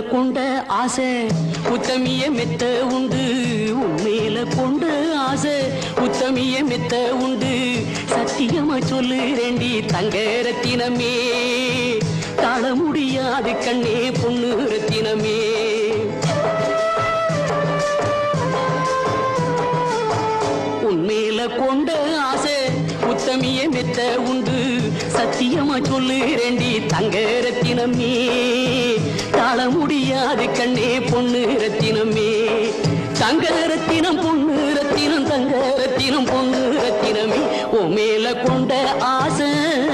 கொண்ட ஆசை உத்தமிய மெத்த உண்டு உண்மையில கொண்ட ஆசை உத்தமிய மெத்த உண்டு சத்தியமா சொல்லு ரெண்டி தங்க ரத்தினமே தாழ முடியாது கண்ணே பொண்ணு ரத்தினமே உண்மையில கொண்ட ஆசை உத்தமிய மெத்த உண்டு சத்தியமா சொல்லு ரெண்டி தங்க ரத்தினமே தாழ முடியாது கண்ணே பொண்ணு ரத்தினமே தங்க ரத்தினம் பொண்ணு ரத்தினம் தங்க ரத்தினம் பொண்ணு ரத்தினமே உன் மேல கொண்ட ஆசை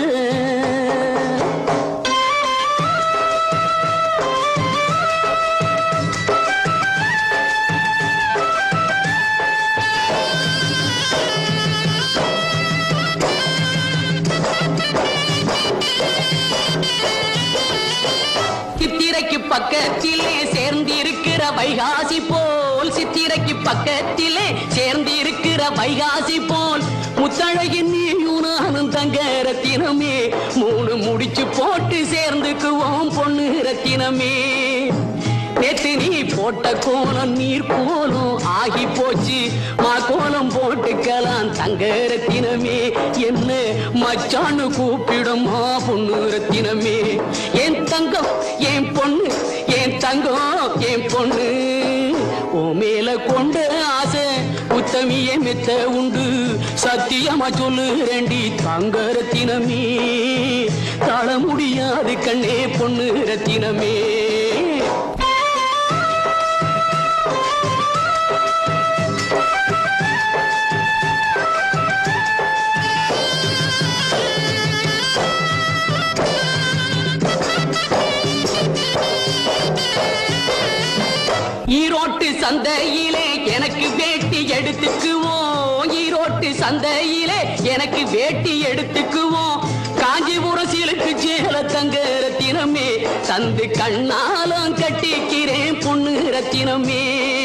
சித்திரைக்கு பக்கத்திலே சேர்ந்திருக்கிற வைகாசி போல் சித்திரைக்கு பக்கத்திலே சேர்ந்திருக்கிற வைகாசி போல் முத்தழகின் நீயும் நானும் தங்க ரத்தினமே மூணு முடிச்சு போட்டு சேர்ந்துக்குவோம் பொண்ணு ரத்தினமே நேத்து நீ போட்ட கோலம் நீர் போலும் ஆகி போச்சு மா கோலம் போட்டுக்கலாம் தங்க ரத்தினமே என்ன மச்சான்னு கூப்பிடுமா பொண்ணு ரத்தினமே என் தங்கம் என் பொண்ணு என் தங்கம் என் பொண்ணு ஓ மேல கொண்ட ஆசை உத்தமிய மெத்த உண்டு சத்தியமா சொல்லு ரெண்டி தங்க ரத்தினமே தாழ முடியாது கண்ணே பொண்ணு ரத்தினமே ஈரோட்டு சந்தையிலே எனக்கு வேட்டி எடுத்துக்குவோம் ஈரோட்டு சந்தையிலே எனக்கு வேட்டி எடுத்துக்குவோம் காஞ்சிபுரம் சீலுக்கு சேல தங்க ரத்தினமே தந்து கண்ணாலம் கட்டிக்கிறேன் பொண்ணு ரத்தினமே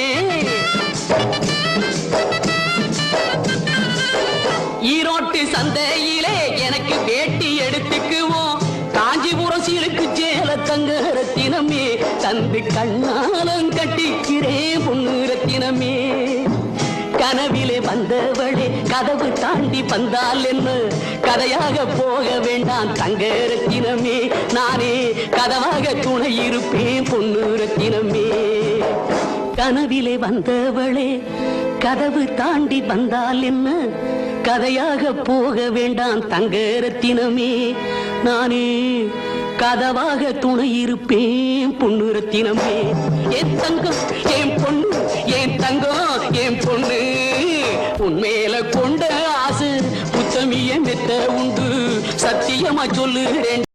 ஈரோட்டு சந்தையிலே எனக்கு வேட்டி எடுத்துக்குவோம் காஞ்சிபுரம் சீலுக்கு சேல தங்க ரத்தினமே தந்து கண்ணாலம் கட்டிக்கிறேன் பொண்ணு ரத்தினமே கனவிலே வந்தவளே கதவு தாண்டி வந்தால் என்ன கதையாக போக வேண்டாம் தங்க ரத்தினமே நானே கதவாக துணை இருப்பேன் பொண்ணு ரத்தினமே கனவிலே வந்தவளே கதவு தாண்டி வந்தால் என்ன கதையாக போக வேண்டாம் தங்க ரத்தினமே நானே கதவாக துணை இருப்பேன் பொண்ணு ரத்தினமே என் தங்கம் என் பொண்ணு என் தங்கம் என் பொண்ணு உன்மேல கொண்ட ஆசை புத்தமிய மெத்த உண்டு சத்தியமா சொல்லுறேன்